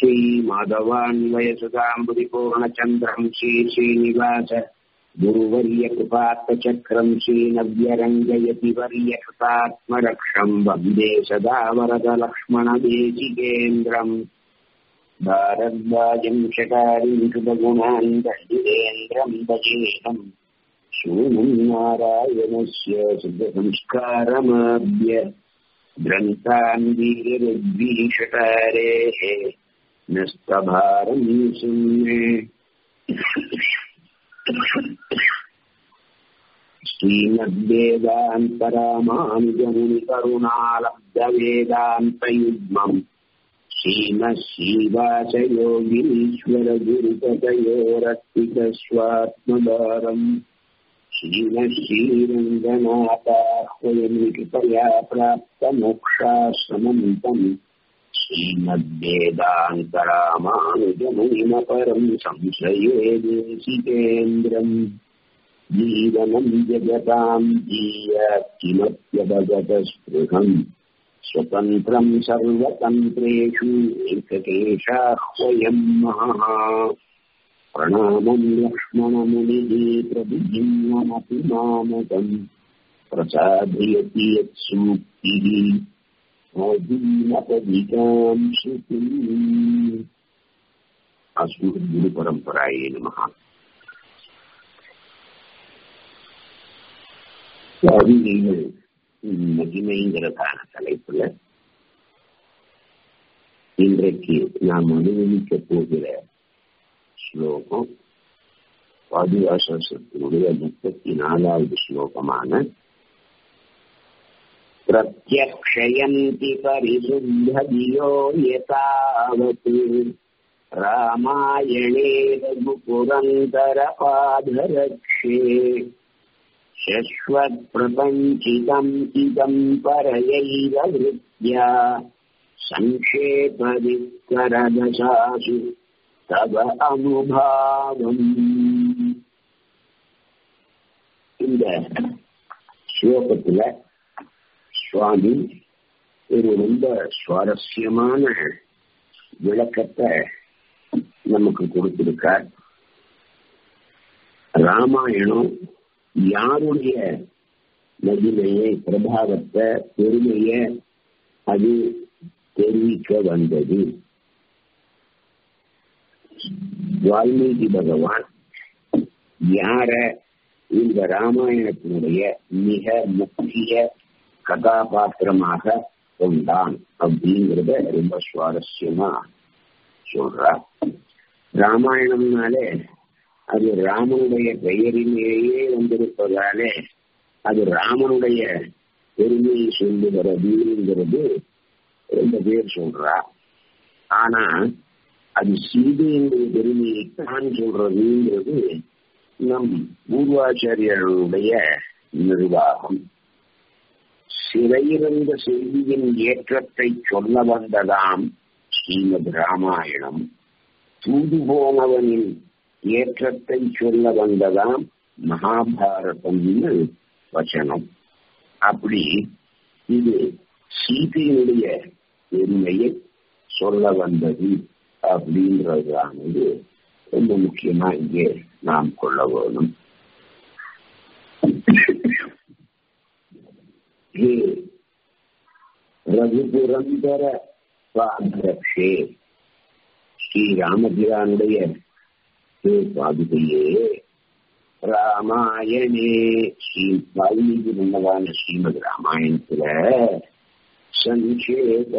श्रीमाधवान्वयसुताम्बुरिपूर्णचन्द्रम् श्रीश्रीनिवास गुरुवर्यकृपात्तचक्रम् श्रीनव्यरङ्गयति वर्यकृतात्मरक्षम् वन्दे सदा वरदलक्ष्मणदेशिकेन्द्रम् भारद्वाजम् शकारिम् कृतगुणान् दण्डिरेन्द्रम् भजेहम् शूनम् नारायणस्य सिद्धसंस्कारमाभ्य ग्रन्थान् वीरद्वीषकारेः नस्तभारम् सुम्ने श्रीमद्वेदान्तरामानुजमुनिकरुणालब्धवेदान्तयुग्मम् श्रीमः श्रीवासयोगीश्वरगुरुपतयोरर्पितस्वात्मभारम् श्रीमः श्रीरङ्गनाथाह्वयनिकृपया प्राप्तमोक्षाश्रमम् तम् श्रीमद्वेदान्तरामानुजमुनिमपरम् संशये देशिकेन्द्रम् जीवनम् जगताम् जीयात् किमप्यभगतस्पृहम् स्वतन्त्रम् सर्वतन्त्रेषु एककेशाह्वयम् महः प्रणामम् लक्ष्मणमुनिः प्रभिजिन्वमपि मामकम् प्रसादयति यत्सूक्तिः मोदीनपदिकाम् श्रुतिम् अस्मद्गुरुपरम्परायै नमः கவிதைகள் மகிமைங்கிறதான தலைப்புல இன்றைக்கு நாம் அனுபவிக்க போகிற ஸ்லோகம் பாதுகாசத்தினுடைய முப்பத்தி நாலாவது ஸ்லோகமான பிரத்யக்ஷயந்தி பரிசுத்ததியோ யதாவத் ராமாயணே ரகுபுரந்தரபாதரக்ஷே शश्वत्प्रपञ्चितम् इदम् परयैव वृत्या सङ्क्षेपवित्करदशासु तव அனுபாவம் இந்த ஸ்லோகத்துல சுவாமி ஒரு ரொம்ப சுவாரஸ்யமான விளக்கத்தை நமக்கு கொடுத்திருக்கார் ராமாயணம் யாருடைய மகிமையை பிரபாவத்தை பெருமைய அது தெரிவிக்க வந்தது வால்மீகி பகவான் யார இந்த ராமாயணத்தினுடைய மிக முக்கிய கதாபாத்திரமாக கொண்டான் அப்படிங்கிறத ரொம்ப சுவாரஸ்யமா சொல்றார் ராமாயணம்னாலே அது ராமனுடைய பெயரிலேயே வந்திருப்பதாலே அது ராமனுடைய பெருமையை சொல்லுகிறதுங்கிறது ரொம்ப பேர் சொல்றா ஆனா அது சீதையினுடைய பெருமையைத்தான் சொல்றதுங்கிறது நம் பூர்வாச்சாரியர்களுடைய நிர்வாகம் சிறையிருந்த செய்தியின் ஏற்றத்தை சொல்ல வந்ததாம் ஸ்ரீமத் ராமாயணம் தூது போனவனின் ஏற்றத்தை சொல்ல வந்ததாம் மகாபாரதம்னு வச்சனம் அப்படி இது சீதையினுடைய பெருமையை சொல்ல வந்தது அப்படின்றதானது ரொம்ப முக்கியமா இங்கே நாம் கொள்ள வேணும் ரகுபுரந்தர பாதரக்ஷே ஸ்ரீ ராமபிரானுடைய பாதுகையே ராமாயணே ஸ்ரீ வால்மீகி முன்னதான ஸ்ரீமத் ராமாயணத்துல சங்கேத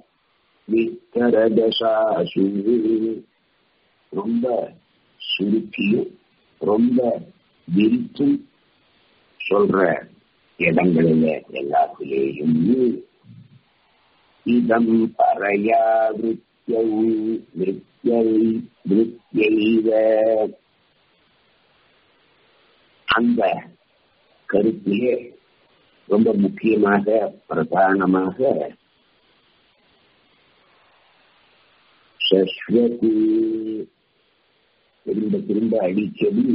வித்தரதசாசு ரொம்ப சுருக்கியும் ரொம்ப விரித்தும் சொல்ற இடங்களில எல்லாத்திலேயும் இதம் பறையா விருத்தியை விருத்தியை விருத்தியைவ அந்த கருத்திலே ரொம்ப முக்கியமாக பிரதானமாக சஸ்வதி திரும்ப திரும்ப அடிக்கடி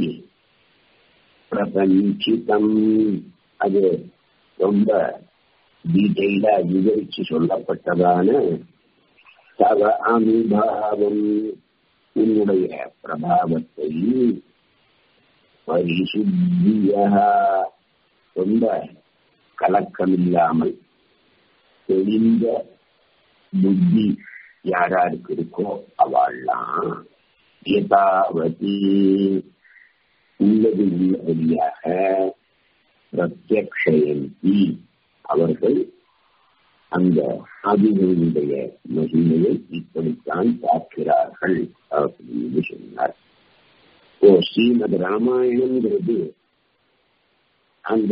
பிரபஞ்சிதம் அது ரொம்ப டீட்டெயிலா விவரிச்சு சொல்லப்பட்டதான தவ அனுபாவம் உன்னுடைய பிரபாவத்தை பரிசுத்தியா ரொம்ப கலக்கமில்லாமல் தெளிந்த புத்தி யாராருக்கு இருக்கோ அவள்லாம் யதாவதி உள்ளது உள்ளபடியாக பிரத்யக்ஷயந்தி அவர்கள் அந்த ஆதிகளுடைய மகிமையை இப்படித்தான் பார்க்கிறார்கள் அப்படின்னு சொன்னார் ஓ ஸ்ரீமத் ராமாயணம்ங்கிறது அந்த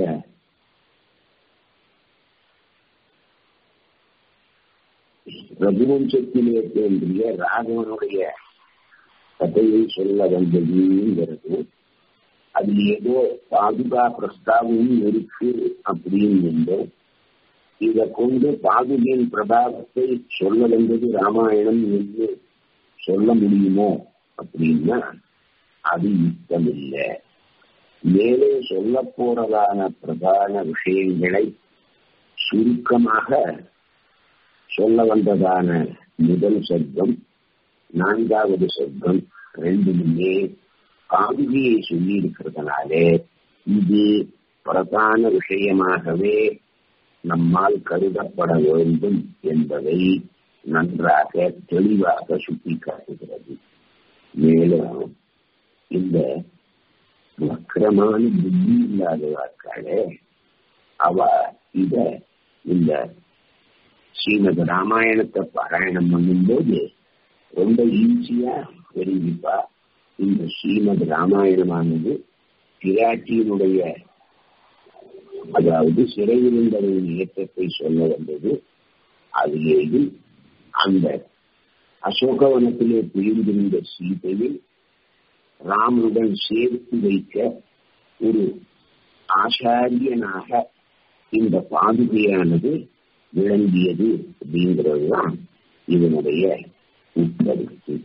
ரகுவம்சத்திலே தோன்றிய ராகவனுடைய கதையை சொல்ல வந்ததுங்கிறது அது ஏதோ பாதுகா பிரஸ்தாபமும் இருக்கு அப்படின்னு இதை கொண்டு பாதுகையின் பிரபாவத்தை சொல்ல வந்தது ராமாயணம் என்று சொல்ல முடியுமோ அப்படின்னா அது யுத்தம் இல்லை மேலே சொல்ல போறதான பிரதான விஷயங்களை சுருக்கமாக சொல்ல வந்ததான முதல் சர்க்கம் நான்காவது சர்க்கம் ரெண்டுமே பாதுகையை சொல்லி இருக்கிறதுனாலே இது பிரதான விஷயமாகவே நம்மால் கருதப்பட வேண்டும் என்பதை நன்றாக தெளிவாக சுட்டிக்காட்டுகிறது மேலும் இந்த வக்கரமான புத்தி இல்லாதவாக்காளே அவ இத இந்த ஸ்ரீமத் ராமாயணத்தை பாராயணம் பண்ணும்போது ரொம்ப ஈஸியா தெரிஞ்சுப்பா இந்த ஸ்ரீமத் ராமாயணமானது பிராட்டியினுடைய அதாவது சிறையிருந்தவரின் இயக்கத்தை சொல்ல வந்தது அதிலேயும் அந்த அசோகவனத்திலே பிரிந்திருந்த சீதையில் ராமனுடன் சேர்த்து வைக்க ஒரு ஆச்சாரியனாக இந்த பாதுகையானது விளங்கியது அப்படிங்கிறதுதான் இதனுடைய உட்கருத்து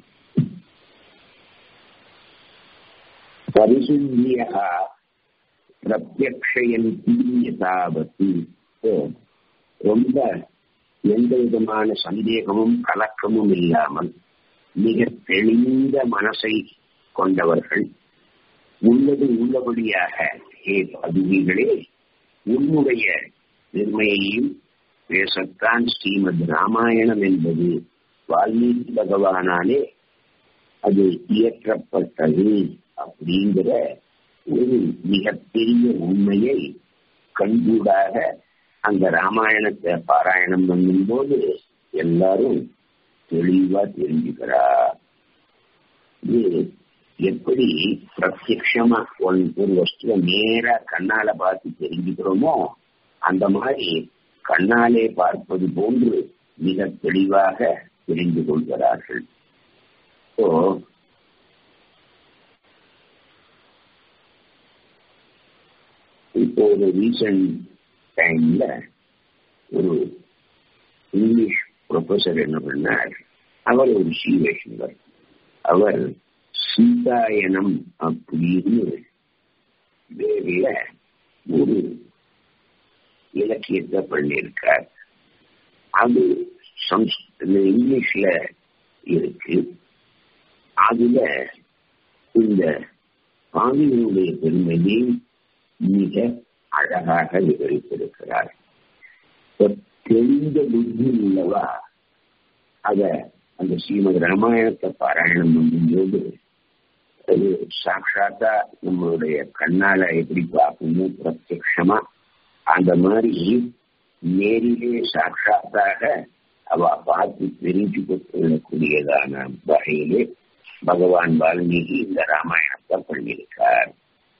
பரிசுத்தியா பிரத்யக்ஷயந்தி யதாவத்து ரொம்ப எந்த விதமான சந்தேகமும் கலக்கமும் இல்லாமல் மிக தெளிந்த மனசை கொண்டவர்கள் உள்ளது உள்ளபடியாக ஹே பதுவிகளே உன்னுடைய பெருமையையும் பேசத்தான் ஸ்ரீமத் ராமாயணம் என்பது வால்மீகி பகவானாலே அது இயற்றப்பட்டது அப்படிங்கிற ஒரு மிகப்பெரிய உண்மையை கண்கூடாக அந்த ராமாயணத்தை பாராயணம் பண்ணும்போது எல்லாரும் தெளிவா தெரிஞ்சுக்கிறா இது எப்படி பிரத்யமா ஒரு வஸ்துவ நேரா கண்ணால பார்த்து தெரிஞ்சுக்கிறோமோ அந்த மாதிரி கண்ணாலே பார்ப்பது போன்று மிக தெளிவாக தெரிந்து கொள்கிறார்கள் ஸோ இப்போ ஒரு ரீசன்ட் டைம்ல ஒரு இங்கிலீஷ் ப்ரொஃபஸர் என்ன பண்ணார் அவர் ஒரு ஸ்ரீ வைஷ்ணவர் அவர் சீதாயனம் அப்படின்னு வேறிய ஒரு இலக்கியத்தை பண்ணியிருக்கார் அது இங்கிலீஷ்ல இருக்கு அதுல இந்த பாவியினுடைய பெருமையை மிக அழகாக விவரித்திருக்கிறார் தெரிந்த புத்தி உள்ளவா அத அந்த ஸ்ரீமத் ராமாயணத்தை பாராயணம் பண்ணும்போது அது சாட்சாத்தா நம்மளுடைய கண்ணால எப்படி பார்க்கணும் பிரத்யமா அந்த மாதிரி நேரிலே சாட்சாத்தாக அவ பார்த்து தெரிஞ்சு கொள்ளக்கூடியதான வகையிலே பகவான் வால்மீகி இந்த ராமாயணத்தை பண்ணியிருக்கார்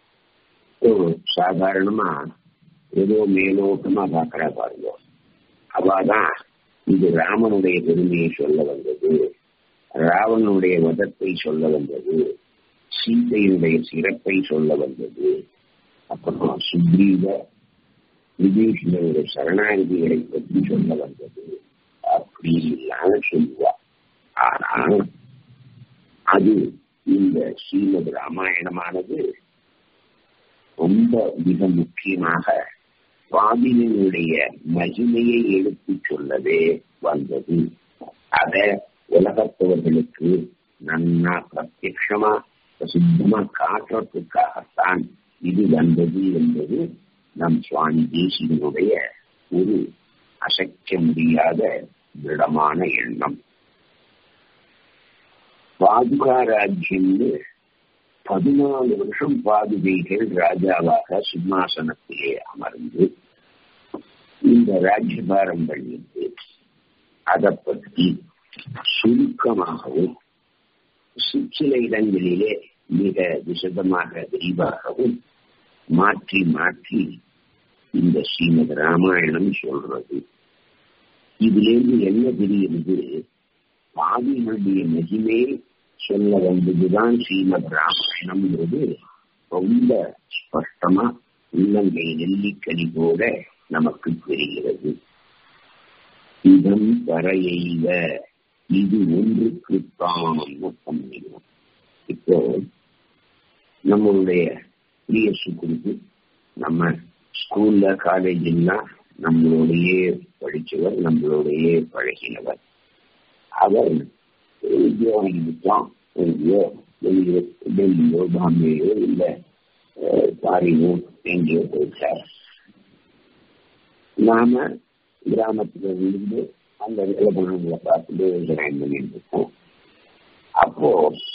சாதாரணமா ஏதோ மேலோட்டமா பாக்குறா பாருங்க அவாதான் இது ராமனுடைய பெருமையை சொல்ல வந்தது ராவனுடைய வதத்தை சொல்ல வந்தது சீதையினுடைய சிறப்பை சொல்ல வந்தது அப்புறம் சுக்ரீவ விபீஷணனுடைய சரணாகதிகளை பற்றி சொல்ல வந்தது அப்படி இல்லாம சொல்லுவா ஆனா அது இந்த ஸ்ரீமத் ராமாயணமானது ரொம்ப மிக முக்கியமாக சுவாமியினுடைய மகிமையை எடுத்து சொல்லவே வந்தது அத உலகத்தவர்களுக்கு நன்னா பிரத்யமா பிரசித்தமா காட்டுறதுக்காகத்தான் இது வந்தது என்பது நம் சுவாமி தேசிகனுடைய ஒரு அசைக்க முடியாத திடமான எண்ணம் பாதுகா ராஜ்யம்னு பதினாலு வருஷம் பாதுகைகள் ராஜாவாக சிம்மாசனத்திலே அமர்ந்து இந்த ராஜ்யபாரம் பண்ணிட்டு அதை பற்றி சுருக்கமாகவும் சில இடங்களிலே மிக விசதமாக விரிவாகவும் மாற்றி மாற்றி இந்த ஸ்ரீமத் ராமாயணம் சொல்றது இதிலிருந்து என்ன தெரியுது பாவிகளுடைய மகிமே சொல்ல வந்ததுதான் ஸ்ரீமத் ராமாயணம்ங்கிறது ரொம்ப ஸ்பஷ்டமா உள்ளங்கை நெல்லிக்கனி போல நமக்கு தெரிகிறது இதம் வரையைவ இது ஒன்றுக்குத்தான் மொத்தம் இப்போ நம்மளுடைய பிரிய சுக்குருக்கு நம்ம ஸ்கூல்ல காலேஜெல்லாம் நம்மளோடையே படிச்சவர் நம்மளோடையே பழகினவர் அவர் உத்தியோகம் இருக்கான் எங்கேயோ வெளியோ டெல்லியோ பாம்பேயோ இல்ல பாரினோ எங்கேயோ போயிட்டார் நாம கிராமத்துல இருந்து அந்த வேலை பண்ணவங்களை பார்த்துட்டு விவசாயம் பண்ணிட்டு இருக்கோம் அப்போ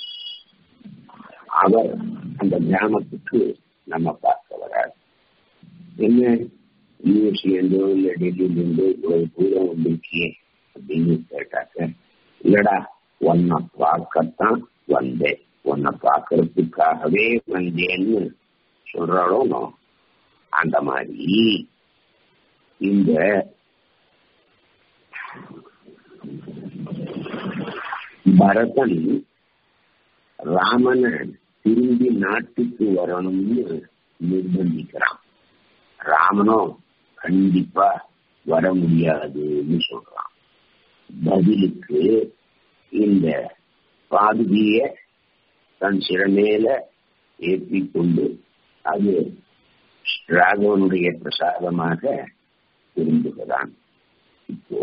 அவர் அந்த கிராமத்துக்கு நம்ம பார்க்க வரார் என்ன யூனிவர்சிட்டிலேருந்தோ இல்ல டெல்லியிலேருந்தோ இவ்வளவு தூரம் வந்திருக்கியே அப்படின்னு கேட்டாக்க இல்லடா உன்னை பார்க்கத்தான் வந்தேன் உன்னை பார்க்கறதுக்காகவே வந்தேன்னு சொல்றாளோ அந்த மாதிரி இந்த பரதன் ராமனை திரும்பி நாட்டுக்கு வரணும்னு நிர்பந்திக்கிறான் ராமனோ கண்டிப்பா வர முடியாதுன்னு சொல்றான் பதிலுக்கு இந்த பாதுகிய தன் சிறமேல ஏற்றி கொண்டு அது ராகவனுடைய பிரசாதமாக திரும்புகிறான் இப்போ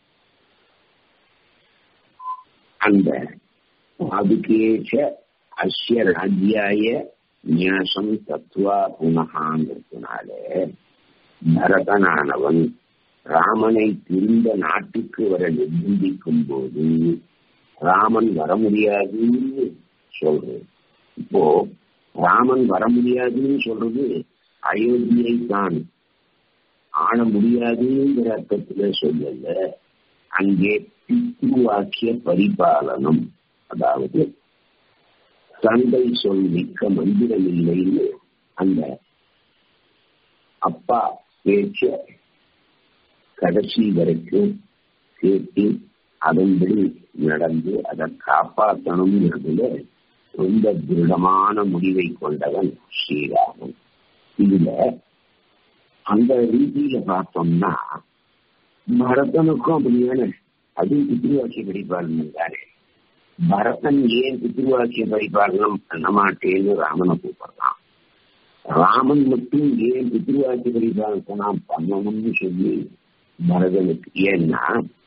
அந்த பாதுகேஷ அஸ்ய ராஜ்யாய நியாசம் தத்துவா புனகாங்கிறதுனால பரதனானவன் ராமனை திரும்ப நாட்டுக்கு வர நிர்பந்திக்கும் போது ராமன் வர முடியாதுன்னு சொல்றது இப்போ ராமன் வர முடியாதுன்னு சொல்றது அயோத்தியை தான் ஆள முடியாதுங்கிற அர்த்தத்துல சொல்லல அங்கே பித்ருவாக்கிய பரிபாலனம் அதாவது தந்தை சொல் மிக்க மந்திரம் இல்லைன்னு அந்த அப்பா பேச்ச கடைசி வரைக்கும் கேட்டு அதன்படி நடந்து அதை காப்பாற்றணுங்கிறதுல ரொம்ப திருடமான முடிவை கொண்டவன் ஸ்ரீராமன் இதுல அந்த ரீதியில பார்த்தோம்னா பரதனுக்கும் அப்படியான அதுவும் பித்ருவாக்கிய பரிபாலனம் தானே பரதன் ஏன் பித்ருவாக்கிய பரிபாலனம் பண்ண மாட்டேன்னு ராமனை கூப்பிடுறான் ராமன் மட்டும் ஏன் பித்ருவாக்கிய பரிபாலனத்தை நாம் பண்ணணும்னு சொல்லி பரதனுக்கு ஏன்னா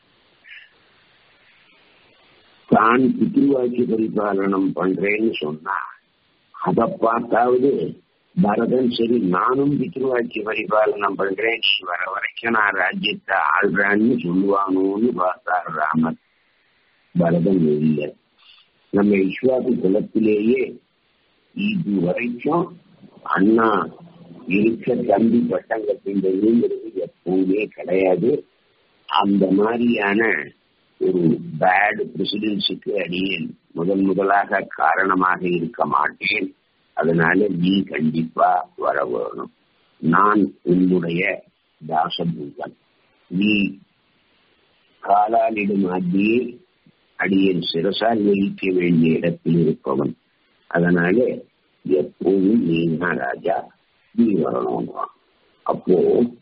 தான் பித்ருவாக்கிய பரிபாலனம் பண்றேன்னு சொன்னா அதை பார்த்தாவது பரதன் சரி நானும் பித்ருவாக்கிய பரிபாலனம் பண்றேன் வர வரைக்கும் நான் ராஜ்யத்தை ஆள்றான்னு சொல்லுவானோன்னு பார்த்தார் ராமர் பரதன் இல்லை நம்ம விஸ்வாச குலத்திலேயே இது வரைக்கும் அண்ணா இருக்க தம்பி பட்டம் கட்டின்றதுங்கிறது எப்பவுமே கிடையாது அந்த மாதிரியான ஒரு பேட் பிரசிடென்சிக்கு அடியேன் முதன் முதலாக காரணமாக இருக்க மாட்டேன் அதனால நீ கண்டிப்பா வர வேணும் நான் உன்னுடைய தாசபூதன் நீ காலாலிடும் ஆகியே அடியேன் சிரசால் வகிக்க வேண்டிய இடத்தில் இருப்பவன் அதனால எப்போதும் நீ தான் ராஜா நீ வரணும் அப்போ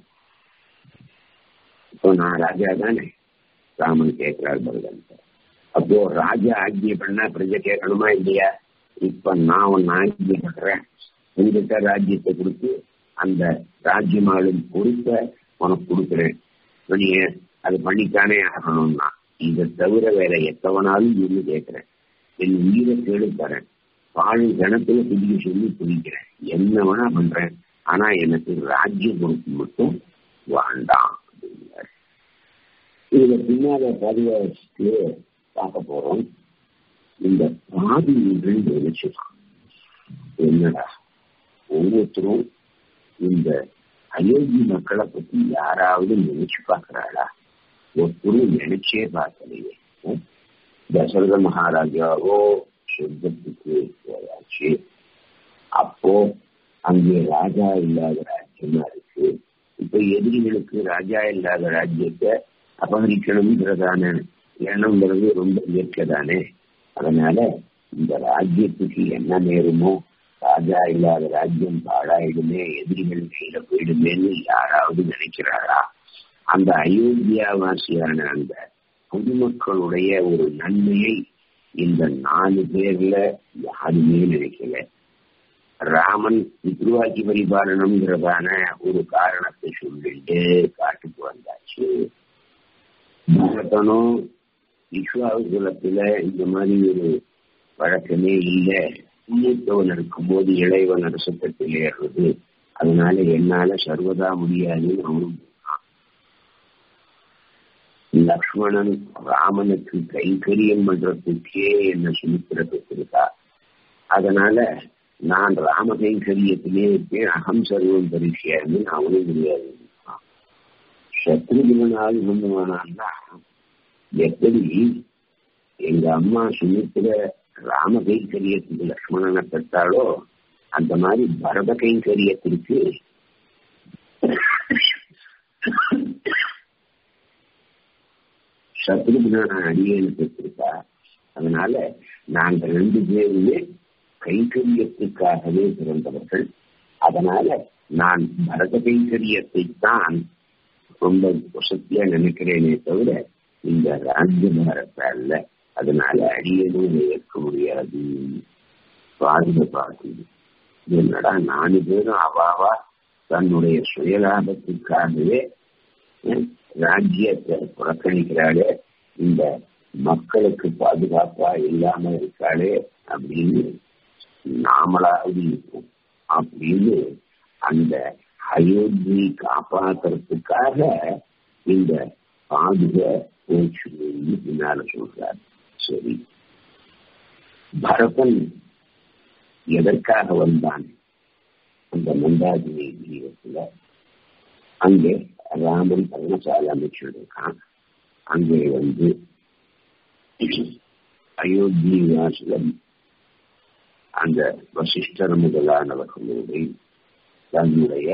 இப்போ நான் ராஜா தானே ராமன் கேட்கிறார் பரதன் அப்போ ராஜா ஆஜ்ய பண்ணா பிரஜை கேட்கணுமா இல்லையா இப்ப நான் உன் ஆஜ்ய பண்றேன் உங்ககிட்ட ராஜ்யத்தை கொடுத்து அந்த ராஜ்யம் ஆளும் பொறுப்பை உனக்கு கொடுக்குறேன் நீ அது பண்ணித்தானே ஆகணும்னா இதை தவிர வேற எத்தவனாலும் இருந்து கேட்கிறேன் என் உயிரை கேடு தரேன் பாழ் கணத்துல குதிக்க சொல்லி குதிக்கிறேன் என்ன வேணா பண்றேன் ஆனா எனக்கு ராஜ்ய பொறுப்பு மட்டும் வேண்டாம் அப்படிங்கிறார் இதுல பின்னால பதிவாச்சு பார்க்க போறோம் இந்த பாதி ரெண்டு நினைச்சுதான் என்னடா ஒவ்வொருத்தரும் இந்த அயோத்தி மக்களை பத்தி யாராவது நினைச்சு பார்க்கிறாளா ஒருத்தரும் நினைச்சே பார்க்கலையே தசரத மகாராஜாவோ சொர்க்கத்துக்கு போயாச்சு அப்போ அங்கே ராஜா இல்லாத ராஜ்யமா இருக்கு இப்ப எதிரிகளுக்கு ராஜா இல்லாத ராஜ்யத்தை அபகரிக்கணுங்கிறதான எண்ணம்ங்கிறது ரொம்ப இயற்கை தானே அதனால இந்த ராஜ்யத்துக்கு என்ன நேருமோ ராஜா இல்லாத ராஜ்யம் பாழாயிடுமே எதிரிகள் கையில போயிடுமேன்னு யாராவது நினைக்கிறாரா அந்த அயோத்தியாவாசியான அந்த பொதுமக்களுடைய ஒரு நன்மையை இந்த நாலு பேர்ல யாருமே நினைக்கல ராமன் பித்ருவாக்கி பரிபாலனம்ங்கிறதான ஒரு காரணத்தை சொல்லிட்டு காட்டுக்கு வந்தாச்சு பரதனும் விஸ்வாகுலத்துல இந்த மாதிரி ஒரு வழக்கமே இல்லை மூத்தவன் இருக்கும்போது இளைவன் அரசத்தில் ஏறுறது அதனால என்னால சர்வதா முடியாதுன்னு அவனும் லக்ஷ்மணன் ராமனுக்கு கைங்கரியம் பண்றதுக்கே என்ன சுமித்திர பெற்றிருக்கா அதனால நான் ராம கைங்கரியத்திலே இருப்பேன் அகம் சர்வம் பரிசியான்னு அவனும் முடியாது சத்ருகுணனால் பண்ணுவானான்னா எப்படி எங்க அம்மா சுமித்திர ராம கைங்கரியத்துக்கு லக்ஷ்மணனை பெற்றாலோ அந்த மாதிரி பரத கைங்கரியத்திற்கு சத்ருகுணான அடியேன்னு பெற்றிருக்கா அதனால நாங்க ரெண்டு பேருமே கைங்கரியத்துக்காகவே பிறந்தவர்கள் அதனால நான் பரத கைங்கரியத்தை தான் ரொம்ப வசதியா நினைக்கிறேனே தவிர இந்த ராஜ்யபாரத்தை அல்ல அதனால அடியனும் ஏற்க முடியாது பாதுகாப்பாக்குது என்னடா நாலு பேரும் அவாவா தன்னுடைய சுயலாபத்துக்காகவே ராஜ்யத்தை புறக்கணிக்கிறாளே இந்த மக்களுக்கு பாதுகாப்பா இல்லாம இருக்காளே அப்படின்னு நாமளாவது இருக்கும் அப்படின்னு அந்த அயோத்தி காப்பாத்துறதுக்காக இந்த பாதுக போச்சுன்னு பின்னால சொல்றார் சரி பரதன் எதற்காக வந்தான் அந்த மந்தாகினி தீபத்துல அங்கே ராமன் பர்ணசாலை அமைச்சிருக்கான் அங்கே வந்து அயோத்தி வாசலம் அந்த வசிஷ்டர் முதலானவர்களுடைய தன்னுடைய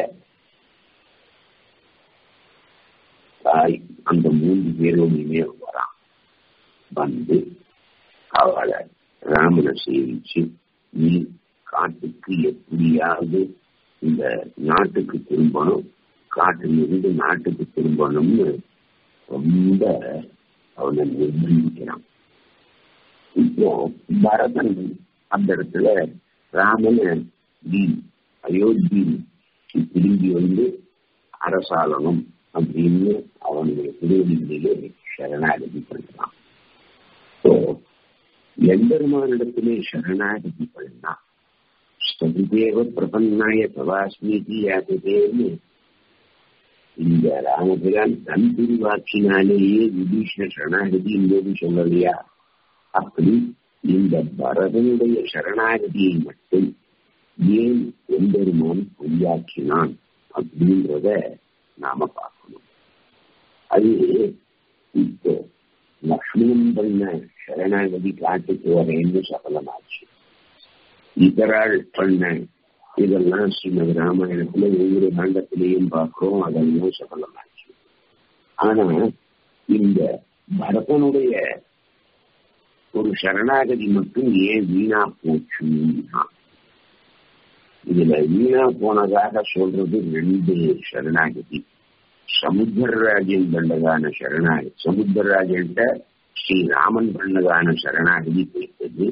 தாய் அந்த மூன்று பேரோடையுமே வரான் வந்து அவளை ராமனை சேவிச்சு நீ காட்டுக்கு எப்படியாவது இந்த நாட்டுக்கு திரும்பணும் காட்டிலிருந்து நாட்டுக்கு திரும்பணும்னு ரொம்ப அவனை நிர்பந்திக்கிறான் இப்போ பரதன் அந்த இடத்துல ராமனை நீ அயோத்தி திரும்பி வந்து அரசாளனும் அப்படின்னு அவனுடைய திருவடிகளிலே சரணாகதி பண்றான் எம்பெருமானிடத்திலே சரணாகதி பண்ணா சதுதேவ பிரபன்னாய பிரவாஸ்மீதி யாத்தேன்னு இந்த ராமபிரான் தன் திருவாக்கினாலேயே விபீஷண சரணாகதி என்பது சொல்லலையா அப்படி இந்த பரதனுடைய சரணாகதியை மட்டும் ஏன் எம்பெருமான் பொய்யாக்கினான் அப்படின்றத நாம பார்க்கணும் அது இப்போ லக்ஷ்மணன் பண்ண சரணாகதி காட்டுக்கு வரேன்னு சபலமாச்சு இதரால் பண்ண இதெல்லாம் ஸ்ரீமத் ராமாயணத்துல ஒவ்வொரு காண்டத்திலையும் பார்க்கிறோம் அதெல்லாம் சபலமாச்சு ஆனா இந்த பரதனுடைய ஒரு சரணாகதி மட்டும் ஏன் வீணா போச்சுன்னா இதுல வீணா போனதாக சொல்றது ரெண்டு சரணாகதி சமுத்திரராஜன் பண்ணதான சரணாகதி சமுத்திரராஜன்ட்ட ஸ்ரீராமன் பண்ணதான சரணாகதி போய்த்தது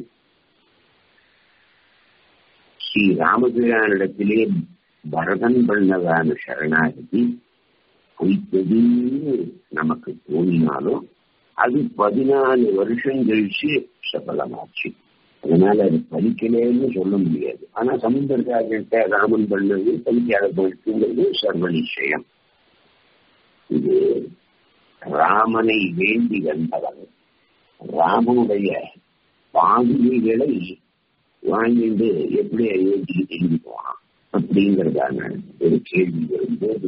ஸ்ரீ ராமபிரானிடத்திலே பரதன் பண்ணதான சரணாகதி பொய்த்ததுன்னு நமக்கு தோணினாலும் அது பதினாலு வருஷம் கழிச்சு சபலமாச்சு அதனால அது பலிக்கலேன்னு சொல்ல முடியாது ஆனா சமுத்திரக்காரர்கிட்ட ராமன் பண்ணது பலிக்காத போயிட்டுங்கிறது சர்வ நிச்சயம் இது ராமனை வேண்டி வந்தவன் ராமனுடைய பாதுகைகளை வாங்கிட்டு எப்படி அயோத்திக்கு திரும்பி போனான் அப்படிங்கறதான ஒரு கேள்வி வரும்போது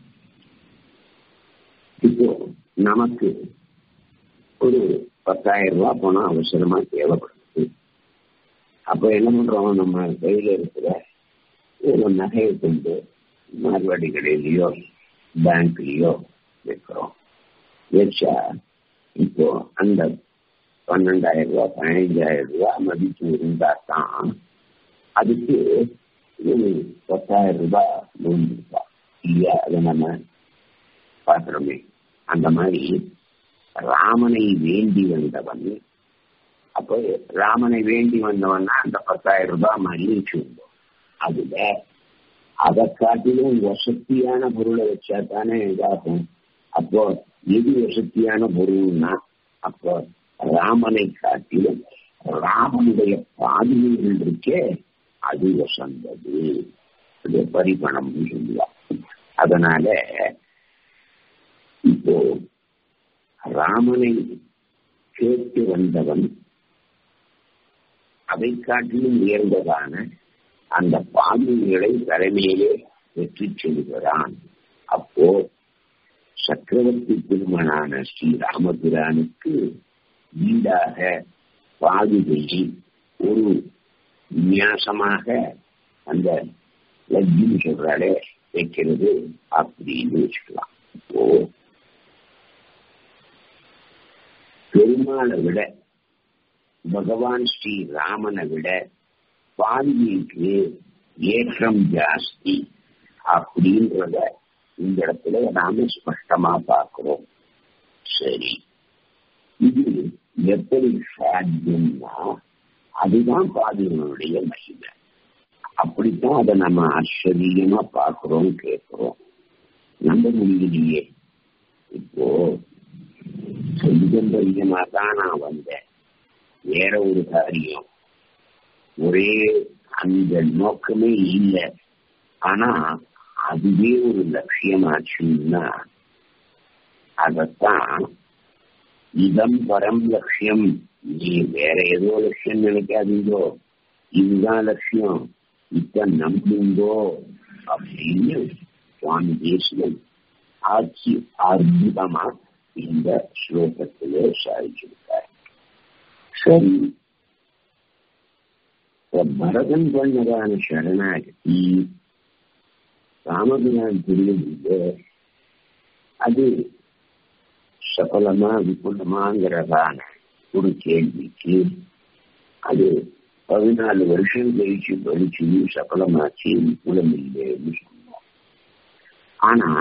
இப்போ நமக்கு ஒரு பத்தாயிரம் ரூபாய் பணம் அவசரமா தேவைப்படுது அப்ப என்ன பண்றோம் நம்ம கையில இருக்கிற ஒரு நகையை கொண்டு மார்வாடி கடையிலயோ பேங்க்லயோ வைக்கிறோம் வச்சா இப்போ அந்த பன்னெண்டாயிரம் ரூபாய் பதினைஞ்சாயிரம் ரூபாய் மதிப்பு இருந்தா தான் அதுக்கு ஒரு பத்தாயிரம் ரூபாய் லோன் கொடுப்பா இல்லையா அதை நம்ம பார்க்கிறோமே அந்த மாதிரி ராமனை வேண்டி வந்தவன் அப்போ ராமனை வேண்டி வந்தவன்னா அந்த பத்தாயிரம் ரூபாய் மகிழ்ச்சி உண்டு அதுல அதை காட்டிலும் வசதியான பொருளை வச்சா தானே இதாகும் அப்போ எது வசதியான பொருள்னா அப்போ ராமனை காட்டிலும் ராமனுடைய பாதுகைகள் இருக்கே அது வசந்தது அது பரிபணம் சொல்லுவார் அதனால இப்போ ராமனை கேட்டு வந்தவன் அதை காட்டிலும் உயர்ந்ததான அந்த பாதுகளை தலைமையிலே வெற்றி செல்கிறான் அப்போ சக்கரவர்த்தி திருமணான ஸ்ரீ ராமபிரானுக்கு ஈடாக பாதுகையை ஒரு விநியாசமாக அந்த லஜ்ஜின்னு சொல்றாளே வைக்கிறது அப்படின்னு வச்சுக்கலாம் இப்போ பெருமாளை விட பகவான் ஸ்ரீ ராமனை விட பாதுகைக்கு ஏற்றம் ஜாஸ்தி அப்படின்றத இந்த இடத்துல நாம ஸ்பஷ்டமா பார்க்கிறோம் சரி இது எப்படி சாத்தியம்னா அதுதான் பாதுகளுடைய மகிமை அப்படித்தான் அதை நம்ம ஆச்சரியமா பார்க்கிறோம் கேட்கிறோம் நம்ப முடியலையே இப்போ கொஞ்சம் கொஞ்சமா தான் நான் வந்தேன் வேற ஒரு காரியம் ஒரே அந்த நோக்கமே இல்லை ஆனா அதுவே ஒரு லட்சியமாச்சுன்னா அதத்தான் இதம் பரம் லட்சியம் நீ வேற ஏதோ லட்சியம் நினைக்காதீங்கோ இதுதான் லட்சியம் இப்ப நம்புங்கோ அப்படின்னு சுவாமி தேசிகன் ஆட்சி அற்புதமா இந்த ஸ்லோகத்திலே சாதிச்சிருக்கார் சரி பரதன் பண்ணதான சரணாகதி ராமபிரான் புரியுது அது சபலமா விபுலமாங்கிறதான ஒரு கேள்விக்கு அது பதினாலு வருஷம் கழிச்சு படிச்சு சபலமாச்சு விபுலம் இல்லைன்னு சொன்னோம் ஆனா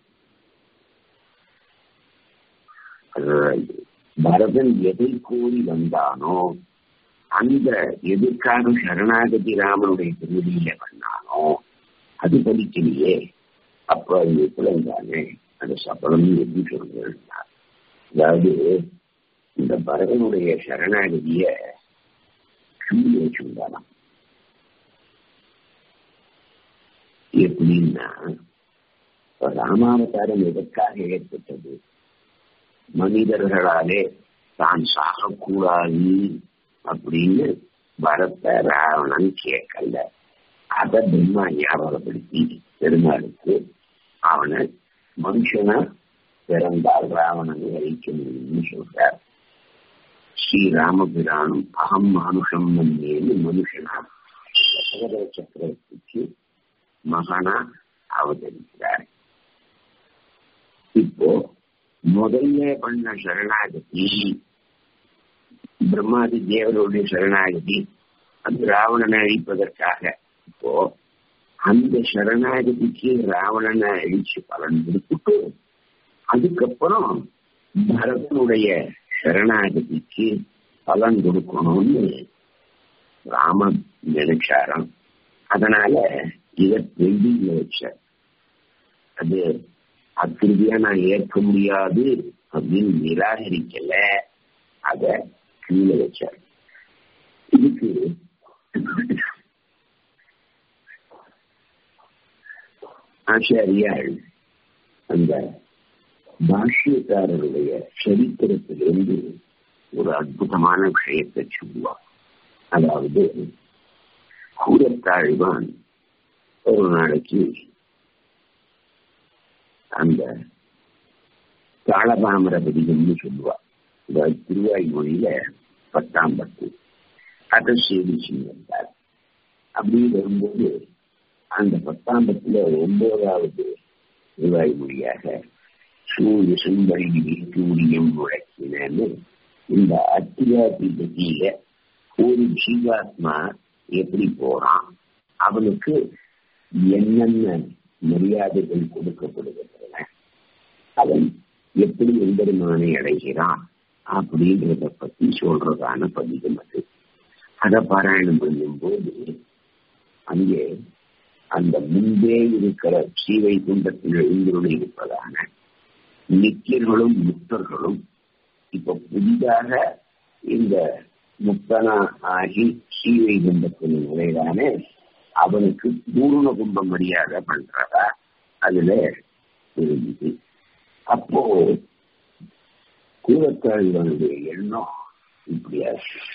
பரதன் எதை கூறி வந்தானோ அந்த எதிர்கால சரணாகதி ராமனுடைய திருவடியில பண்ணானோ அது படிக்கலையே அப்ப அது விபுலம் தானே அது சபலம் எப்படி சொல்றார் அதாவது இந்த பரதனுடைய சரணாகதிய கீழே வச்சுருந்தாலாம் எப்படின்னா ராமாவதாரம் எதற்காக ஏற்பட்டது மனிதர்களாலே தான் சாகக்கூடாது அப்படின்னு பரத ராவணன் கேட்கல அத பிரம்மா ஞாபகப்படுத்தி பெருமாளுக்கு அவனை மனுஷனா பிறந்தால் ராவணனை அழிக்க முடியும்னு சொல்றார் ஸ்ரீராமபிரானும் அகம் மனுஷம் மன்னேன்னு மனுஷனா சகர சக்கரவர்த்திக்கு மகனா அவதரிக்கிறார் இப்போ முதல்ல பண்ண சரணாகதி பிரம்மாதி தேவருடைய சரணாகதி அது ராவணனை அழிப்பதற்காக இப்போ அந்த சரணாகதிக்கு ராவணனை அழிச்சு பலன் கொடுத்துட்டு அதுக்கப்புறம் பரதனுடைய சரணாகதிக்கு பலன் கொடுக்கணும்னு ராமன் நினைச்சாராம் அதனால இத பெண்டிங்ல வச்ச அது அக்கிருதியா நான் ஏற்க முடியாது அப்படின்னு நிராகரிக்கல அத கீழே வச்சார் இதுக்கு ஆச்சாரியால் அந்த பாஷ்யக்காரருடைய சரித்திரத்திலிருந்து ஒரு அற்புதமான விஷயத்தை சொல்லுவார் அதாவது கூரத்தாழ்வான் ஒரு நாளைக்கு அந்த தாளபாமர பதிகம்னு சொல்லுவார் இந்த திருவாய்மொழியில பத்தாம் பத்து அதை சேவிச்சு வந்தார் அப்படி வரும்போது அந்த பத்தாம் பத்துல ஒன்பதாவது திருவாய்மொழியாக சூரிய சுந்தரி சூரியம் முழக்கினு இந்த அத்தியாத்தி பத்தியில ஒரு ஜீவாத்மா எப்படி போறான் அவனுக்கு என்னென்ன மரியாதைகள் கொடுக்கப்படுகின்றன அவன் எப்படி எம்பெருமானை அடைகிறான் அப்படின்றத பத்தி சொல்றதான பதிகம் அது அதை பாராயணம் பண்ணும் போது அங்கே அந்த முன்பே இருக்கிற சீவை குண்டத்தில் எழுந்தருள் இருப்பதான நித்தியர்களும் முக்தர்களும் இப்ப புதிதாக இந்த முக்தனா ஆகி சீவை குண்டத்தில் நுழைதானே அவனுக்கு பூர்ண கும்ப மரியாதை பண்றதா அதுல இருந்துச்சு அப்போ கூறத்தாழ்வனுடைய எண்ணம் இப்படியா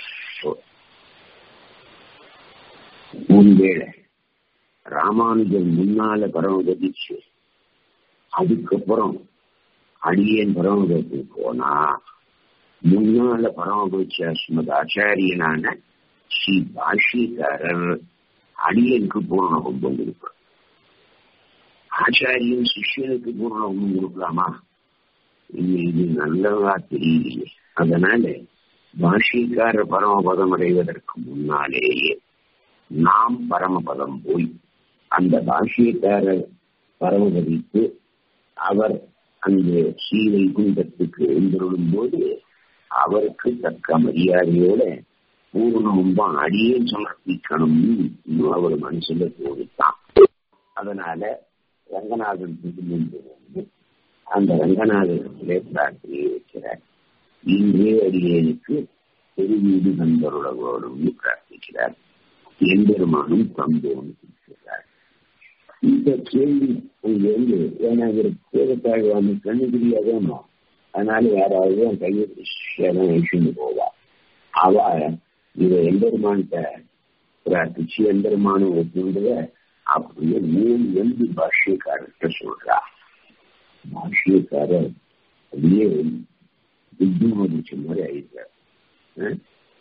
ஒருவேளை ராமானுஜன் முன்னால பரமகதிச்சு அதுக்கப்புறம் அடியேன் பரமகத்துக்கு போனா முன்னால பரமபட்ச ஸ்மத் ஆச்சாரியனான ஸ்ரீ பாஷிகாரர் அடியனுக்கு பூர்ண கும்பம் கொடுப்பார் ஆச்சாரியன் சிஷ்யனுக்கு பூர்ண கும்பம் கொடுக்கலாமா இது நல்லதா தெரியலையே அதனால பாஷிக்கார பரமபதம் அடைவதற்கு முன்னாலேயே நாம் பரமபதம் போய் அந்த பாஷியக்காரர் பரமபதித்து அவர் அந்த சீவை குண்டத்துக்கு எழுந்திருடும் போது அவருக்கு தக்க மரியாதையோட பூர்ணமும்பம் அடியே சமர்ப்பிக்கணும்னு அவர் மனசுல தோணித்தான் அதனால ரங்கநாதன் முன்பு வந்து அந்த ரங்கநாதத்திலே பிரார்த்தனையை வைக்கிறார் இன்றே அடியேனுக்கு பெருவீடு நண்பருடவோடும் பிரார்த்திக்கிறார் எம்பெருமானும் தந்தோன்னு சொல்கிறார் இந்த கேள்வி இங்கிருந்து ஏன்னா இவர் தேவத்தாழ்வான கண்ணு தெரியாதோனோ அதனால யாராவது கையை விஷயம் போவா அவ இவ எம்பெருமான்கிட்ட பிரார்த்திச்சு எம்பெருமானும் ஒப்புன்றத அப்படியே மூணு எம்பி பாஷ்யக்காரர்கிட்ட சொல்றா பாஷ்யக்காரர் அப்படியே புத்திமதிச்ச மாதிரி ஆயிட்டார்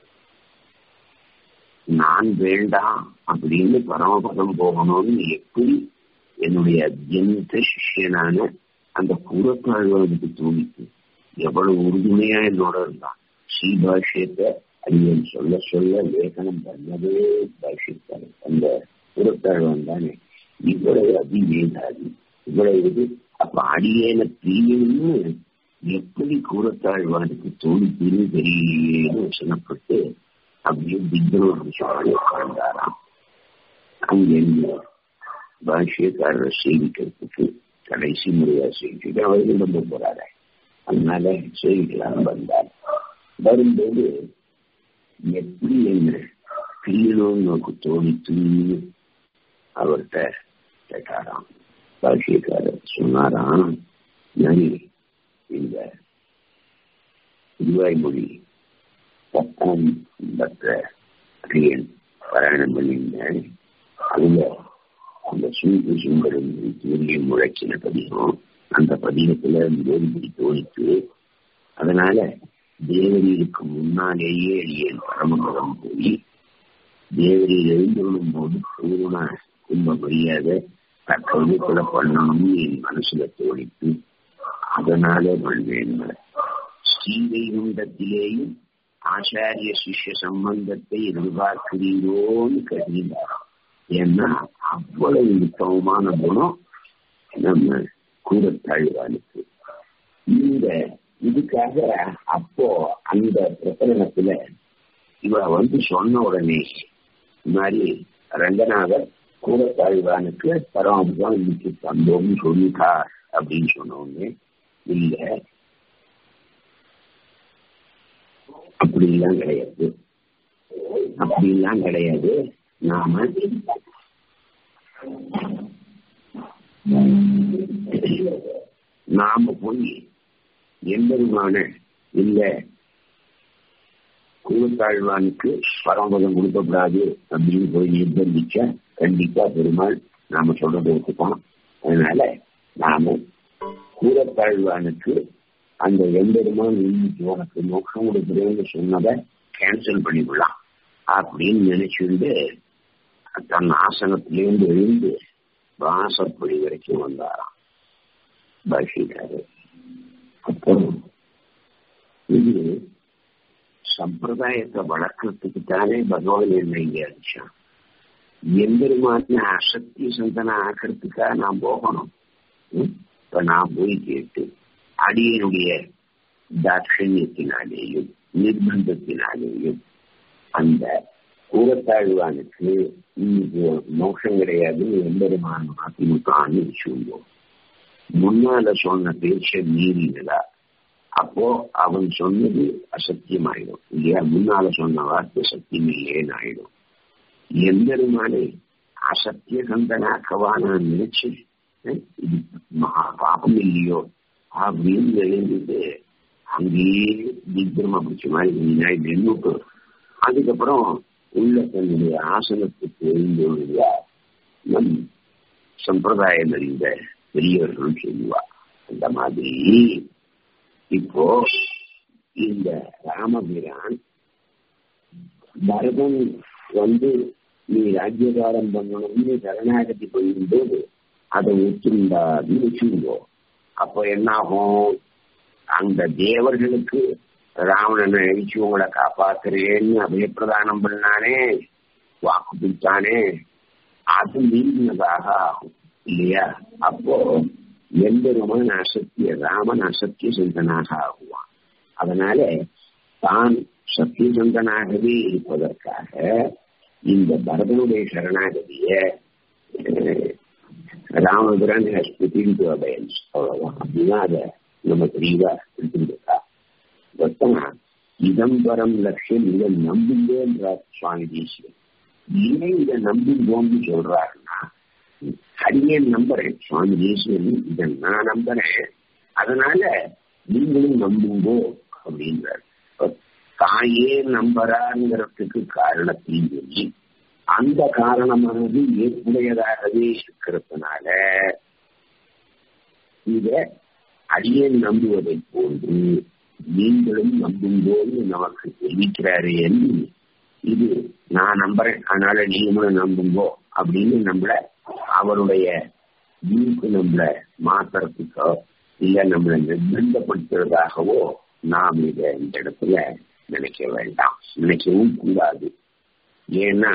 நான் வேண்டாம் அப்படின்னு பரமபதம் போகணும்னு எப்படி என்னுடைய அத்தியந்த சிஷியனான அந்த பூரத்தாழ்வானுக்கு தோணிக்கு எவ்வளவு உறுதுணையா என்னோட இருந்தான் ஸ்ரீ பாஷ்யத்தை அடியன் சொல்ல சொல்ல லேখனம் பண்ணவே பாஷ்யத்தாரு அந்த பூரத்தாழ்வான் தானே இவ்வளவு அதிவேதாதி இவ்வளவு இது அப்ப அடியேன பிரியம்னு எப்படி கூறத்தாழ்வானுக்கு தோணிக்குன்னு தெரியலேன்னு வசனப்பட்டு அப்படியே திக்னோர் சுவாமி உட்கார்ந்தாராம் அங்கிருந்து பாஷ்யக்காரரை சேவிக்கிறதுக்கு கடைசி முறையா சேவிச்சுட்டு அவர்கள் ரொம்ப போறாரு அதனால சேவிக்கலாம் வந்தார் வரும்போது எப்படி என்ன பிரியணும்னு நோக்கு தோணித்துன்னு அவர்கிட்ட கேட்டாராம் பாஷ்யக்காரர் சொன்னாராம் நரி இந்த திருவாய்மொழி பத்தாம் பற்ற அரியன் பாராயணம் பண்ணியிருந்தேன் அதுல அந்த சூழ்ச்சி சுந்தரம் சூரியன் முழக்கின பதிகம் அந்த பதிகத்துல வேறுபடி தோணித்து அதனால தேவரீருக்கு முன்னாலேயே அடியேன் பரமபதம் போய் தேவரீர் எழுந்துள்ளும் போது பூர்ண கும்ப மரியாதை தக்கது கூட பண்ணணும்னு என் மனசுல தோணித்து அதனால பண்ணுவேன் ஸ்ரீவைகுண்டத்திலேயும் ஆச்சாரிய சிஷ்ய சம்பந்தத்தை எதிர்பார்க்கிறீரோன்னு கருதினாராம் ஏன்னா அவ்வளவு உத்தமமான குணம் நம்ம கூறத்தாழ்வானுக்கு இந்த இதுக்காக அப்போ அந்த பிரகடனத்துல இவ வந்து சொன்ன உடனே இந்த மாதிரி ரங்கநாதர் கூறத்தாழ்வானுக்கு பரமபுரம் இன்னைக்கு தந்தோம்னு சொல்லிட்டா அப்படின்னு சொன்ன உடனே இல்ல அப்படிலாம் கிடையாது அப்படிலாம் கிடையாது நாம நாம போய் எம்பெருமான இல்ல கூத்தாழ்வானுக்கு பரமபதம் கொடுக்கக்கூடாது அப்படின்னு போய் நிர்பந்திச்சா கண்டிப்பா பெருமாள் நாம சொல்றதை ஒத்துப்போம் அதனால நாம கூறத்தாழ்வானுக்கு அந்த எம்பெருமான் இன்னைக்கு உனக்கு மோட்சம் கொடுக்குறேன்னு சொன்னதை கேன்சல் பண்ணிவிடலாம் அப்படின்னு நினைச்சுட்டு தன் ஆசனத்திலேருந்து எழுந்து வாசப்படி வரைக்கும் வந்தாராம் பாஷிக்காரு அப்புறம் இது சம்பிரதாயத்தை வளர்க்கறதுக்கு தானே பகவான் என்ன இங்க அடிச்சான் எம்பெருமான அசக்தி சந்தன ஆக்கிறதுக்காக நான் போகணும் இப்ப நான் போய் கேட்டு அடியனுடைய தாட்சண்யத்தினாலேயும் நிர்பந்தத்தினாலேயும் அந்த கூறத்தாழ்வானுக்கு இன்னைக்கு மோட்சம் கிடையாது எம்பெருமான் அதிமுகான்னு சொல்லுவோம் முன்னால சொன்ன பேச்ச மீறினதா அப்போ அவன் சொன்னது அசத்தியமாயிடும் இல்லையா முன்னால சொன்ன வார்த்தை சத்தியம் இல்லையேன்னு ஆயிடும் எம்பெருமானை அசத்திய கந்தனாக்கவா நான் நினைச்சு இது மகா பாபம் இல்லையோ அப்படின்னு எழுந்துட்டு அங்கேயே திக்ரமா பிடிச்ச மாதிரி முன்னாடி நின்றுட்டு அதுக்கப்புறம் உள்ள தன்னுடைய ஆசனத்துக்கு எழுந்தோடுங்க நம் சம்பிரதாயம் அறிந்த பெரியவர்கள் சொல்லுவா அந்த மாதிரி இப்போ இந்த ராமபிரான் பரதன் வந்து நீ ராஜ்யகாரம் பண்ணணும்னு சரணாகதி போயிருந்தோடு அதை ஒத்துண்டான்னு வச்சுருந்தோ அப்போ என்னாகும் அந்த தேவர்களுக்கு ராவணனை அழிச்சு உங்களை காப்பாத்துறேன்னு அபயப்பிரதானம் பண்ணானே வாக்கு பிடித்தானே அது மீறினதாக ஆகும் இல்லையா அப்போ எம்பெருமான் அசத்திய ராமன் அசத்திய சிந்தனாக ஆகுவான் அதனால தான் சத்திய சிந்தனாகவே இருப்பதற்காக இந்த பரதனுடைய சரணாகதிய ராமபுரான் ஹஸ் புட்டின் டு அபயன்ஸ் அவ்வளவுதான் அப்படிதான் அதை நம்ம தெளிவா எடுத்துருக்கா மொத்தமா இதம்பரம் லட்சியம் இதை நம்புங்கன்றார் சுவாமி தேசியம் ஏன் இதை நம்புங்கோன்னு சொல்றாருன்னா அடியேன் நம்புறேன் சுவாமி தேசியன் இதை நான் நம்புறேன் அதனால நீங்களும் நம்புங்கோ அப்படின்றார் தாயே நம்புறாங்கிறதுக்கு காரணத்தையும் சொல்லி அந்த காரணமானது ஏற்புடையதாகவே இருக்கிறதுனால இத அடியேன் நம்புவதை போன்று நீங்களும் நம்பும்போது நமக்கு தெரிவிக்கிறாரு என்று இது நான் நம்புறேன் அதனால நீங்களும் நம்புங்கோ அப்படின்னு நம்மள அவருடைய வியூக்கு நம்மள மாத்துறதுக்கோ இல்ல நம்மளை நிர்பந்தப்படுத்துறதாகவோ நாம் இத இந்த இடத்துல நினைக்க வேண்டாம் நினைக்கவும் கூடாது ஏன்னா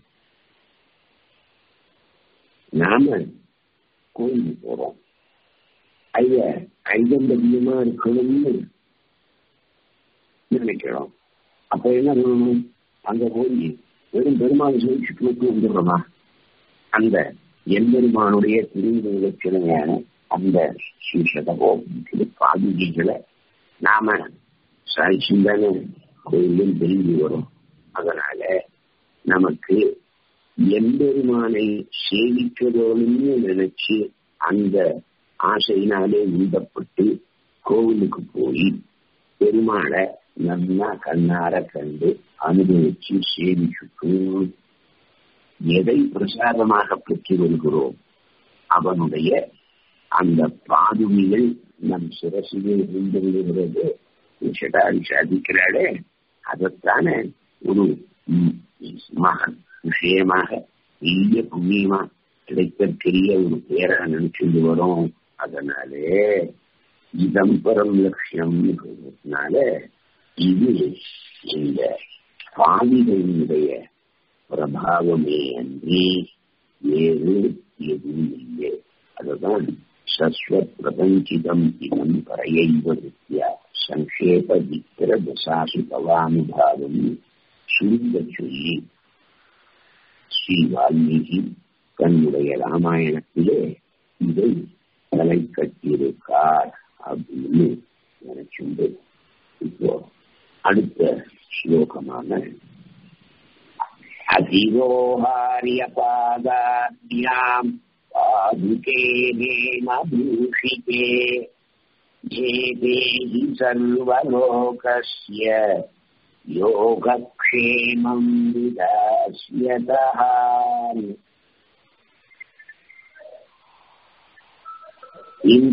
நாம கோயிலுக்கு போறோம் ஐய ஐதம்பரியமா இருக்கணும்னு நினைக்கிறோம் அப்ப என்ன பண்ணணும் அங்க போய் வெறும் பெருமாள் சொல்லிச்சுட்டு வந்துடுறோமா அந்த எம்பெருமானுடைய திருவிழச்சினையான அந்த ஸ்ரீசதகோ பாதுகைகளை நாம சிந்தான கோயிலும் தெரிஞ்சு வரும் அதனால நமக்கு எம்பெருமானை சேவிக்கிறோம்னு நினைச்சு அந்த ஆசையினாலே உந்தப்பட்டு கோவிலுக்கு போய் பெருமாளை நல்லா கண்ணார கண்டு அனுபவிச்சு சேவிச்சுட்டு எதை பிரசாதமாக பெற்று வருகிறோம் அவனுடைய அந்த பாதுமைகள் நம் சிரசிலே இருந்திருக்கிறது விஷடாரி சாதிக்கிறாளே அதைத்தானே ஒரு மகன் விஷயமாக பெரிய புண்ணியமா கிடைக்கக்கூடிய ஒரு பேரா நினைச்சுட்டு வரும் அதனாலே இதம்பரம் லட்சியம்னால இது இந்த பாவிகளுடைய பிரபாவமே அன்றி வேறு எதுவும் இல்லை அதுதான் சஸ்வத் பிரபஞ்சிதம் இதம் பரையைவ வித்யா சங்கேப விக்கிர தசாசு பவானுபாவம் சுருங்க சொல்லி ஸ்ரீ வால்மீகி தன்னுடைய ராமாயணத்திலே இதை தலை கட்டியிருக்கார் அப்படின்னு நினைச்சுண்டு இப்போ அடுத்த ஸ்லோகமான அதிரோஹாரிய பாதாத்யாம் பாதுகே மேமபூஷிகே ஏதே हि सर्वलोकस्य योगक्षेमम् विदास्यतः இந்த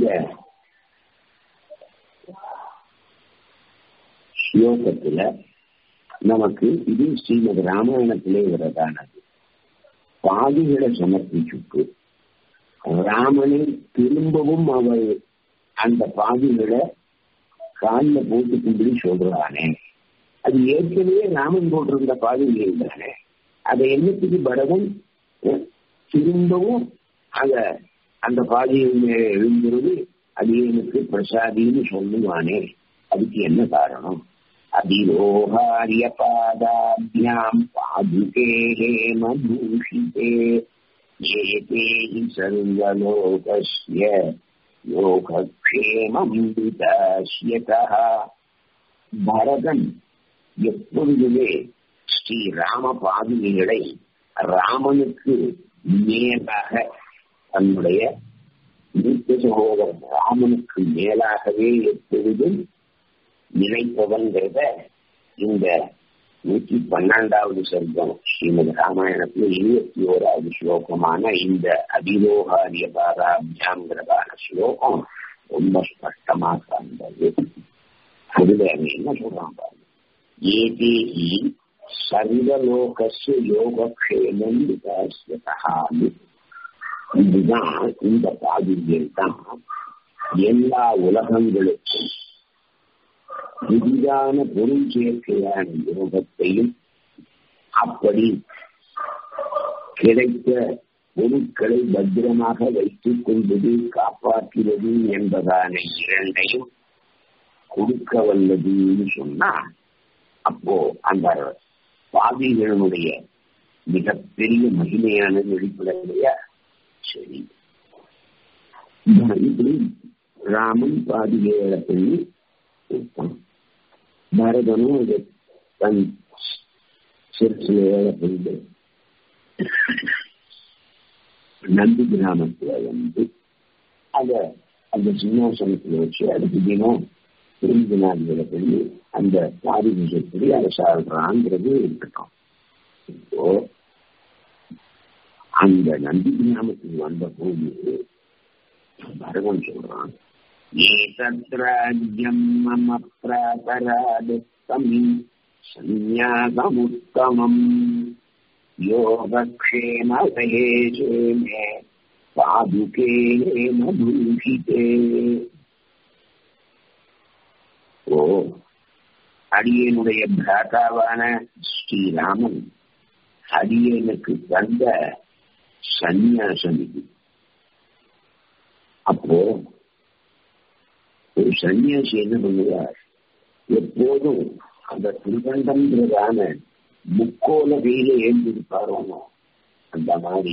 ஸ்லோகத்துல நமக்கு இது ஸ்ரீமத் ராமாயணத்திலே வரதானது பாதிகளை சமர்ப்பிச்சுட்டு ராமனை திரும்பவும் அவர் அந்த பாதிகளை காலில் போட்டுக்கும்படி சொல்றானே அது ஏற்கனவே ராமன் போட்டிருந்த பாதிகள் தானே அதை என்னத்துக்கு பரதன் திரும்பவும் அத அந்த பாதியில் எழுந்துறது அது எனக்கு பிரசாதின்னு சொல்லுவானே அதுக்கு என்ன காரணம் அதிரோகாரிய பாதாபியாம் பாதுகே ஹேமபூஷிதே ஏதே சர்வலோகஸ்ய யோகக்ஷேமம் விதாஸ்யதா பரதன் எப்பொழுதுமே ஸ்ரீ ராம பாதுகைகளை ராமனுக்கு மேலாக தன்னுடைய மூத்த சகோதரன் ராமனுக்கு மேலாகவே எப்பொழுதும் நினைப்பவங்கிறத இந்த நூற்றி பன்னெண்டாவது சர்க்கம் ஸ்ரீமதி ராமாயணத்துல இருபத்தி ஓராவது ஸ்லோகமான இந்த அதிரோகாரிய பாராபியாங்கிறதான ஸ்லோகம் ரொம்ப ஸ்பஷ்டமா காண்பது அதுல அங்க என்ன சொல்றான் பாருங்க ஏதே சர்வலோகசு யோகக்ஷேமம் விகாசியதான்னு இதுதான் இந்த பாதிரியில் தான் எல்லா உலகங்களுக்கும் புதிதான பொருள் சேர்க்கையான யோகத்தையும் அப்படி கிடைத்த பொருட்களை பத்திரமாக வைத்துக் கொள்வது காப்பாற்றுவது என்பதான இரண்டையும் கொடுக்க வல்லதுன்னு சொன்னா அப்போ அந்த பாதிகளுடைய மிகப்பெரிய மகிமையானது வெளிப்பட இல்லையா சரி இப்படி ராமன் பாதிகைகளை பண்ணி கொடுத்தான் பரதனும் அது தன் சிறுசில வேலை பண்ணி நந்தி கிராமத்துல வந்து அத அந்த சிம்மாசனத்துல வச்சு அடுத்த தினம் திரும்பி நாடுகளை பண்ணி அந்த பாதி விஷயப்படி அரசாடுறாங்கிறது இருக்கட்டும் இப்போ அந்த நந்தி கிராமத்துக்கு வந்த போது பரதன் சொல்றான் ஏதத்ராஜ்யம் மம பிராபராதுத்தம் சந்நியாசமுத்தமம் யோகக்ஷேமதேஷே மே பாதுகே பூஷிதே ஓ அடியனுடைய பிராதாவான ஸ்ரீராமன் அடியனுக்கு தந்த சந்நியாசம் இது அப்போ ஒரு சன்னியாசி என்ன பண்ணுவார் எப்போதும் அந்த திருகண்டம்ன்றதான முக்கோல வெயில ஏந்திருப்பாரோ அந்த மாதிரி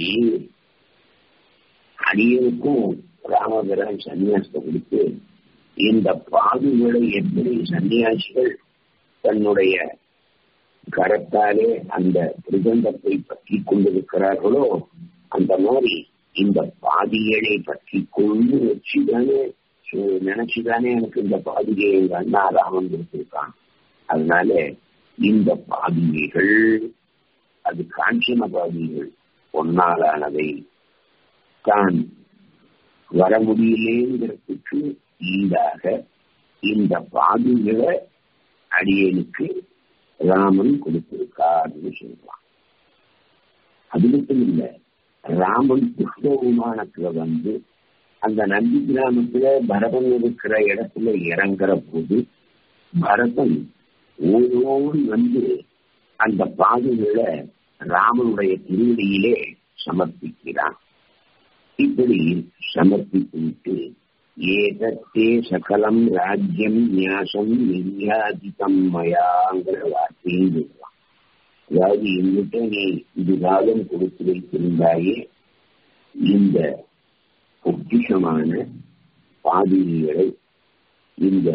அடியனுக்கும் ராமபிரான் சன்னியாசத்தை கொடுத்து இந்த பாதுகளை எப்படி சன்னியாசிகள் தன்னுடைய கரத்தாலே அந்த திருகண்டத்தை பற்றி கொண்டிருக்கிறார்களோ அந்த மாதிரி இந்த பாதிகளை பற்றி கொண்டு வச்சுதானே நினைச்சுதானே எனக்கு இந்த பாதிகை எங்க அண்ணா ராமன் கொடுத்திருக்கான் அதனால இந்த பாதிகைகள் அது காஞ்சன பாதிகள் பொன்னாலானதை தான் வர முடியலேங்கிறதுக்கு ஈடாக இந்த பாதிகளை அடியனுக்கு ராமன் கொடுத்திருக்காருன்னு சொல்றான் அது மட்டும் இல்லை ராமன் புஷ்ப விமானத்துல வந்து அந்த நந்தி கிராமத்துல பரதன் இருக்கிற இடத்துல இறங்குற போது பரதன் ஓடோடு வந்து அந்த பாதைகளை ராமனுடைய திருவடியிலே சமர்ப்பிக்கிறான் இப்படி சமர்ப்பித்து ஏதத்தே சகலம் ராஜ்யம் நியாசம் நிர்யாதிதம் மயாங்கிற வார்த்தையும் சொல்றான் அதாவது என்கிட்ட நீ இது காலம் கொடுத்து வைத்திருந்தாயே இந்த பொக்கிஷமான பாதிரிகளை இந்த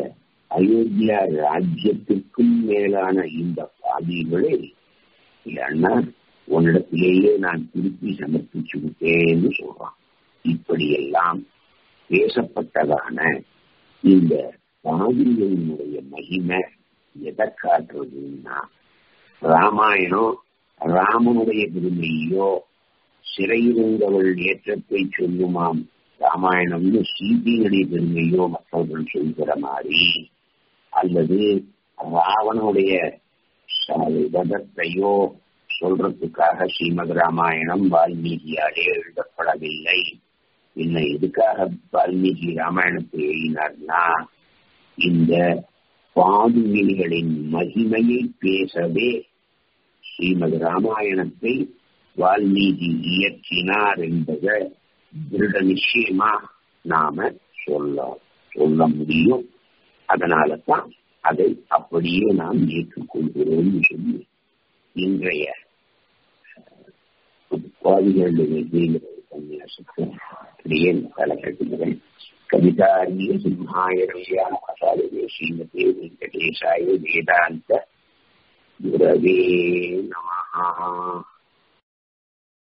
அயோத்தியா ராஜ்யத்திற்கும் மேலான இந்த பாதிகளை அண்ணா உன்னிடத்திலேயே நான் திருப்பி சமர்ப்பிச்சு விட்டேன்னு சொல்றான் இப்படியெல்லாம் பேசப்பட்டதான இந்த பாதிகளினுடைய மகிமை எதை காட்டுறதுன்னா ராமாயணம் ராமனுடைய பெருமையோ சிறையிருந்தவள் ஏற்றத்தை சொல்லுமாம் ராமாயணம்னு சீதையுடைய பெருமையோ மற்றவர்கள் சொல்கிற மாதிரி அல்லது ராவனுடைய வதத்தையோ சொல்றதுக்காக ஸ்ரீமத் ராமாயணம் வால்மீகியாலே எழுதப்படவில்லை இன்னும் எதுக்காக வால்மீகி ராமாயணத்தை எழுதினார்னா இந்த பாதுகிகளின் மகிமையை பேசவே ஸ்ரீமத் ராமாயணத்தை வால்மீகி இயற்றினார் என்பதை திருட நிச்சயமா நாம சொல்ல சொல்ல முடியும் அதனால தான் அதை அப்படியே நாம் ஏற்றுக்கொள்கிறோம் சொல்லி இன்றைய பாதிகளுடைய உபன்யாசத்தை அப்படியே காலகட்டங்கள் கவிதாரிய சிம்ஹாய கசாலே ஸ்ரீமதே வெங்கடேசாய வேதாந்த குரவே நமஹா